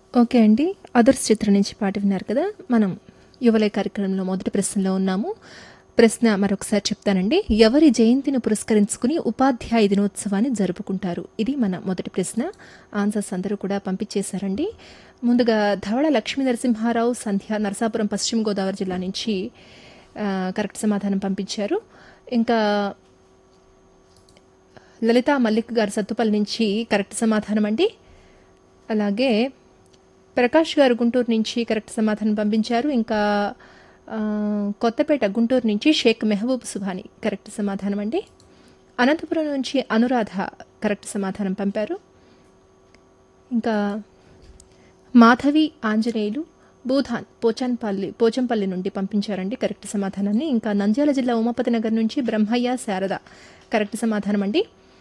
okay అండి others చిత్రం నుంచి పాట విన్నారు కదా మనం యువలే కార్యక్రమంలో మొదటి ప్రశ్నలో ఉన్నాము ప్రశ్న మరొకసారి చెప్తానండి ఎవరి జయంతిని పురస్కరించుకుని ఉపాధ్యాయ దినోత్సవాన్ని జరుపుకుంటారు ఇది మన మొదటి ప్రశ్న ఆన్సర్స్ అందరూ కూడా పంపించేశారండి ముందుగా ధవళ లక్ష్మీ నరసింహారావు సంధ్య నరసాపురం పశ్చిమ గోదావరి జిల్లా నుంచి ఆ, కరెక్ట్ సమాధానం పంపించారు ఇంకా లలిత మల్లిక్ గారు సత్తుపల్లి నుంచి కరెక్ట్ సమాధానం అండి అలాగే ప్రకాష్ గారు గుంటూరు నుంచి కరెక్ట్ సమాధానం పంపించారు ఇంకా ఆ, కొత్తపేట గుంటూరు నుంచి షేక్ మెహబూబ్ సుభాని కరెక్ట్ సమాధానం అండి అనంతపురం నుంచి అనురాధ కరెక్ట్ సమాధానం పంపారు ఇంకా మాధవి ఆంజనేయులు భూధాన్ పోచంపల్లి పోచంపల్లి నుండి పంపించారండి కరెక్ట్ సమాధానాన్ని ఇంకా నంద్యాల జిల్లా ఉమాపతి నగర్ నుంచి బ్రహ్మయ్య శారద కరెక్ట్ సమాధానం అండి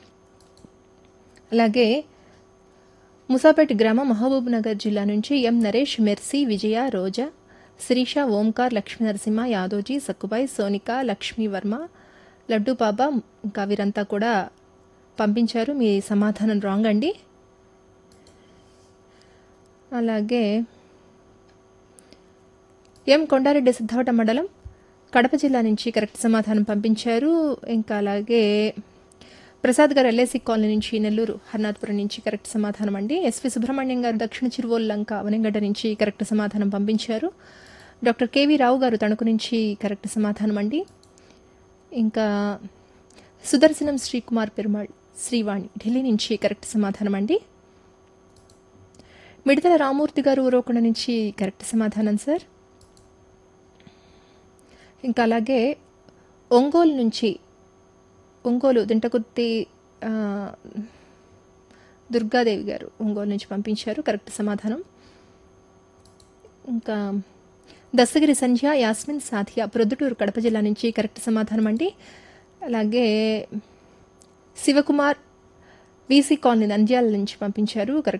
అలాగే ముసాపేట్ గ్రామం మహబూబ్ నగర్ జిల్లా నుంచి ఎం నరేష్ మెర్సీ విజయ రోజా శిరీష ఓంకార్ లక్ష్మీ నరసింహ యాదోజీ సక్కుబాయ్ సోనిక లక్ష్మీ వర్మ లడ్డు బాబా ఇంకా వీరంతా కూడా పంపించారు మీ సమాధానం రాంగ్ అండి అలాగే ఎం కొండారెడ్డి సిద్ధవట మండలం కడప జిల్లా నుంచి కరెక్ట్ సమాధానం పంపించారు ఇంకా అలాగే ప్రసాద్ గారు ఎల్ఐసి కాలనీ నుంచి నెల్లూరు హర్నాథపురం నుంచి కరెక్ట్ సమాధానం అండి ఎస్వి సుబ్రహ్మణ్యం గారు దక్షిణ చిరువోలు లంక వనగడ్డ నుంచి కరెక్ట్ సమాధానం పంపించారు డాక్టర్ కేవీ రావు గారు తణుకు నుంచి కరెక్ట్ సమాధానం అండి ఇంకా సుదర్శనం శ్రీకుమార్ పెరుమాళ్ శ్రీవాణి ఢిల్లీ నుంచి కరెక్ట్ సమాధానం అండి మిడతల రామూర్తి గారు ఊరోకొండ నుంచి కరెక్ట్ సమాధానం సార్ ఇంకా అలాగే ఒంగోలు నుంచి ఒంగోలు దింటకుర్తి ఆ, దుర్గాదేవి గారు ఒంగోలు నుంచి పంపించారు కరెక్ట్ సమాధానం ఇంకా దస్తగిరి సంధ్య యాస్మిన్ సాథియా ప్రొద్దుటూరు కడప జిల్లా నుంచి కరెక్ట్ సమాధానం అండి అలాగే శివకుమార్ వీసీ కాలనీ నంద్యాల నుంచి పంపించారు కరెక్ట్